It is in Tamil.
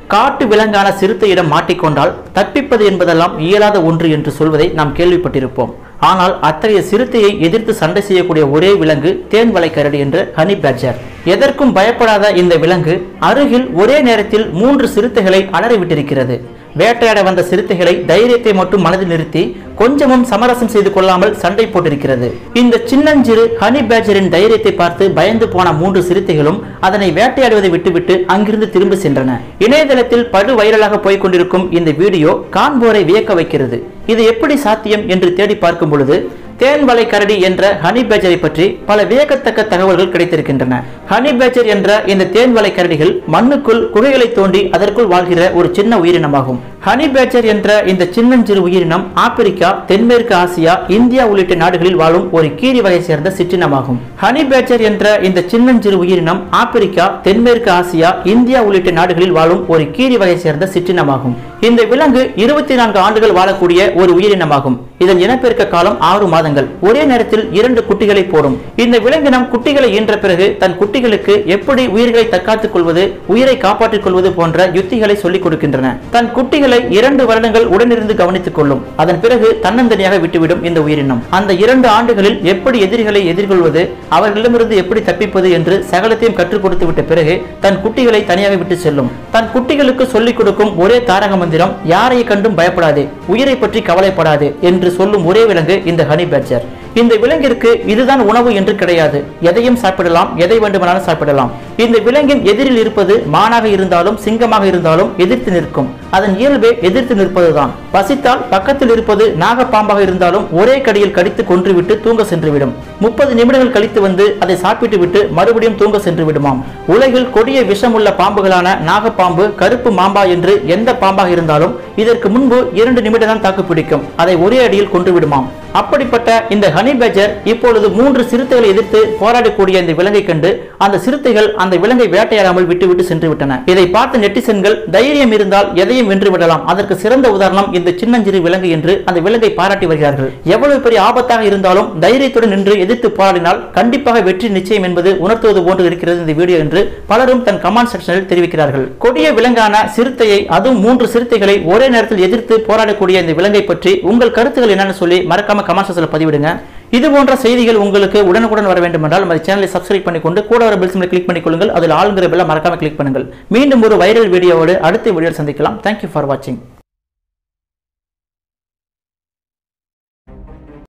காட்டு விலங்கான சிறுத்தையிடம் மாட்டிக்கொண்டால் தப்பிப்பது என்பதெல்லாம் இயலாத ஒன்று என்று சொல்வதை நாம் கேள்விப்பட்டிருப்போம் ஆனால் அத்தகைய சிறுத்தையை எதிர்த்து சண்டை செய்யக்கூடிய ஒரே விலங்கு தேன் வளைக்கரடி என்ற ஹனி பேட்ஜர் எதற்கும் பயப்படாத இந்த விலங்கு அருகில் ஒரே நேரத்தில் மூன்று சிறுத்தைகளை அலறிவிட்டிருக்கிறது வேட்டையாட வந்த சிறுத்தைகளை தைரியத்தை மட்டும் மனதில் நிறுத்தி கொஞ்சமும் சமரசம் செய்து கொள்ளாமல் சண்டை போட்டிருக்கிறது இந்த சின்னஞ்சிறு ஹனி பேட்ஜரின் தைரியத்தை பார்த்து பயந்து போன மூன்று சிறுத்தைகளும் அதனை வேட்டையாடுவதை விட்டுவிட்டு அங்கிருந்து திரும்பி சென்றன இணையதளத்தில் படு வைரலாக போய்க் கொண்டிருக்கும் இந்த வீடியோ காண்போரை வியக்க வைக்கிறது இது எப்படி சாத்தியம் என்று தேடி பார்க்கும் பொழுது தேன்வளை கரடி என்ற ஹனி பேஜரை பற்றி பல வியக்கத்தக்க தகவல்கள் கிடைத்திருக்கின்றன ஹனி பேஜர் என்ற இந்த தேன்வளை கரடிகள் மண்ணுக்குள் குகைகளை தோண்டி அதற்குள் வாழ்கிற ஒரு சின்ன உயிரினமாகும் ஹனி பேஜர் என்ற இந்த சின்னஞ்சிறு உயிரினம் ஆப்பிரிக்கா தென்மேற்கு ஆசியா இந்தியா உள்ளிட்ட நாடுகளில் வாழும் ஒரு கீரி வகை சேர்ந்த சிற்றினமாகும் ஹனி பேஜர் என்ற இந்த சின்னஞ்சிறு உயிரினம் ஆப்பிரிக்கா தென்மேற்கு ஆசியா இந்தியா உள்ளிட்ட நாடுகளில் வாழும் ஒரு கீரி வகை சேர்ந்த சிற்றினமாகும் இந்த விலங்கு இருபத்தி நான்கு ஆண்டுகள் வாழக்கூடிய ஒரு உயிரினமாகும் இதன் இனப்பெருக்க காலம் ஆறு மாதங்கள் ஒரே நேரத்தில் இரண்டு குட்டிகளை போடும் இந்த விலங்கினம் குட்டிகளை ஈன்ற பிறகு தன் குட்டிகளுக்கு எப்படி உயிர்களை தற்காத்துக் கொள்வது உயிரை காப்பாற்றிக் கொள்வது போன்ற யுத்திகளை சொல்லிக் கொடுக்கின்றன தன் குட்டிகளை இரண்டு வருடங்கள் உடனிருந்து கவனித்துக் கொள்ளும் அதன் பிறகு தன்னந்தனியாக விட்டுவிடும் இந்த உயிரினம் அந்த இரண்டு ஆண்டுகளில் எப்படி எதிரிகளை எதிர்கொள்வது அவர்களிடமிருந்து எப்படி தப்பிப்பது என்று சகலத்தையும் கற்றுக் கொடுத்து விட்ட பிறகு தன் குட்டிகளை தனியாக விட்டு செல்லும் தன் குட்டிகளுக்கு சொல்லிக் கொடுக்கும் ஒரே தாரக மந்திரம் யாரை கண்டும் பயப்படாதே உயிரை பற்றி கவலைப்படாதே என்று சொல்லும் ஒரே விலங்கு இந்த ஹனி பேட்ஜர் இந்த விலங்கிற்கு இதுதான் உணவு என்று கிடையாது எதையும் சாப்பிடலாம் எதை வேண்டுமானாலும் சாப்பிடலாம் இந்த விலங்கின் எதிரில் இருப்பது மானாக இருந்தாலும் சிங்கமாக இருந்தாலும் எதிர்த்து நிற்கும் அதன் இயல்பே எதிர்த்து நிற்பதுதான் பசித்தால் பக்கத்தில் இருப்பது நாகப்பாம்பாக இருந்தாலும் ஒரே கடியில் கடித்து கொன்றுவிட்டு தூங்க சென்றுவிடும் முப்பது நிமிடங்கள் கழித்து வந்து அதை சாப்பிட்டு விட்டு மறுபடியும் தூங்க சென்று விடுமாம் உலகில் கொடிய விஷமுள்ள பாம்புகளான நாகப்பாம்பு கருப்பு மாம்பா என்று எந்த பாம்பாக இருந்தாலும் இதற்கு முன்பு இரண்டு நிமிடம் தான் தாக்கு பிடிக்கும் அதை ஒரே அடியில் கொன்று விடுமாம் அப்படிப்பட்ட இந்த ஹனி பேஜர் இப்பொழுது மூன்று சிறுத்தைகளை எதிர்த்து போராடக்கூடிய இந்த விலங்கை கண்டு அந்த சிறுத்தைகள் அந்த விலங்கை வேட்டையாடாமல் விட்டுவிட்டு சென்று விட்டன இதை பார்த்த நெட்டிசன்கள் தைரியம் இருந்தால் எதையும் வென்று விடலாம் அதற்கு சிறந்த உதாரணம் இந்த சின்னஞ்சிறு விலங்கு என்று அந்த விலங்கை பாராட்டி வருகிறார்கள் எவ்வளவு பெரிய ஆபத்தாக இருந்தாலும் தைரியத்துடன் நின்று எதிர்த்து போராடினால் கண்டிப்பாக வெற்றி நிச்சயம் என்பது உணர்த்துவது போன்று இருக்கிறது இந்த வீடியோ என்று பலரும் தன் கமெண்ட் செக்ஷனில் தெரிவிக்கிறார்கள் கொடிய விலங்கான சிறுத்தையை அதுவும் மூன்று சிறுத்தைகளை ஒரே நேரத்தில் எதிர்த்து போராடக்கூடிய இந்த விலங்கை பற்றி உங்கள் கருத்துக்கள் என்னன்னு சொல்லி மறக்காம கமெண்ட் செக்ஷனில் பதிவிடுங்க இது போன்ற செய்திகள் உங்களுக்கு உடனுக்குடன் வர வேண்டும் என்றால் நம்ம சேனலை சப்ஸ்கிரைப் பண்ணிக்கொண்டு கூட வர பெல் சிம்லை கிளிக் பண்ணிக்கொள்ளுங்கள் அதில் ஆளுங்கிற பெல்ல மறக்காம கிளிக் பண்ணுங்கள் மீண்டும் ஒரு வைரல் வீடியோவோடு அடுத்த வீடியோவில் சந்திக்கலாம் தேங்க்யூ ஃபார் வாட்சிங்